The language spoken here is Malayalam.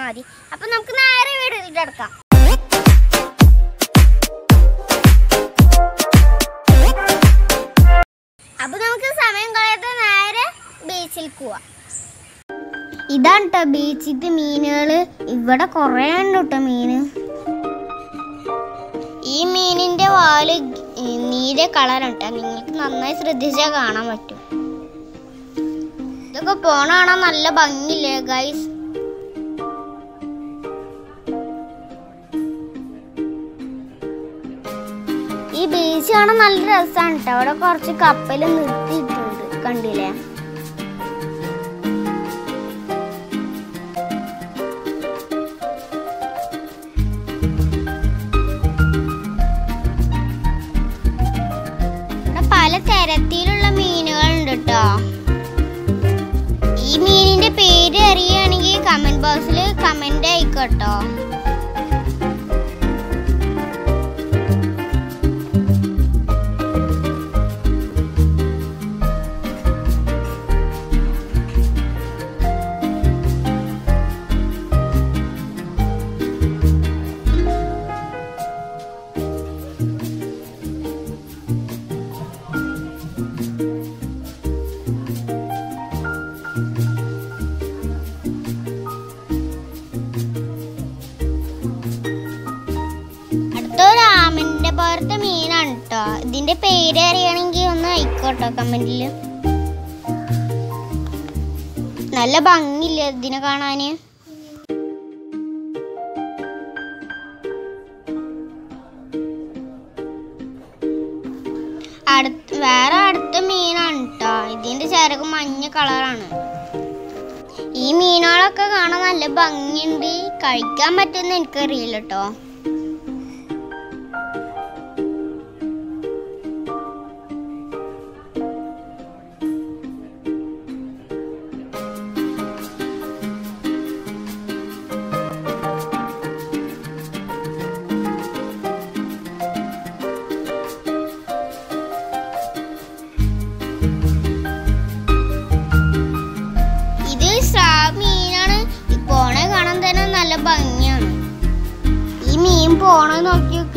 മതി അപ്പൊ നമുക്ക് നേരെ വീട്ടിൽ കിടക്കാം അപ്പൊ നമുക്ക് സമയം കളയാതെ നേരെ ബീച്ചിൽ പോവാം ഇതാണ് കേട്ടോ ബീച്ചിത്തെ മീനുകള് ഇവിടെ കുറേ ഉണ്ട് കേട്ടോ മീന് ഈ മീനിന്റെ വാല് ഗ- നീല കളറാണ് കേട്ടോ നിങ്ങൾക്ക് നന്നായി ശ്രദ്ധിച്ചാൽ കാണാൻ പറ്റും ഇതൊക്കെ പോണ കാണാൻ നല്ല ഭംഗിയില്ലേ ഗൈസ് ഈ ബീച്ച് കാണാൻ നല്ല രസമാണ് കേട്ടോ അവിടെ കുറച്ച് കപ്പൽ നിർത്തിയിട്ടുണ്ട് കണ്ടില്ലേ ഇവിടെ പല തരത്തിലുള്ള മീനുകളുണ്ട് കേട്ടോ ഈ മീനിന്റെ പേര് അറിയുകയാണെങ്കിൽ കമന്റ് ബോക്സിൽ കമന്റ് ആയിക്കോട്ടോ അടുത്തൊരു ആമന്റെ പോലത്തെ മീനാണ് കേട്ടോ ഇതിന്റെ പേര് അറിയണമെങ്കിൽ ഒന്ന് ആയിക്കോട്ടോ കമന്റില് നല്ല ഭംഗിയില്ലേ ഇതിനെ കാണാന് അടുത്ത് വേറെ അടുത്ത മീനാണ് കേട്ടോ ഇതിന്റെ ചിറക് മഞ്ഞ കളറാണ് ഈ മീനുകളൊക്കെ കാണാൻ നല്ല ഭംഗിയുണ്ട് കഴിക്കാൻ പറ്റുമെന്ന് എനിക്കറിയില്ല കേട്ടോ ഇത് സ്രാവ് മീനാണ് ഈ പോണ കാണാൻ തന്നെ നല്ല ഭംഗിയാണ് ഈ മീൻ പോണ നോക്കി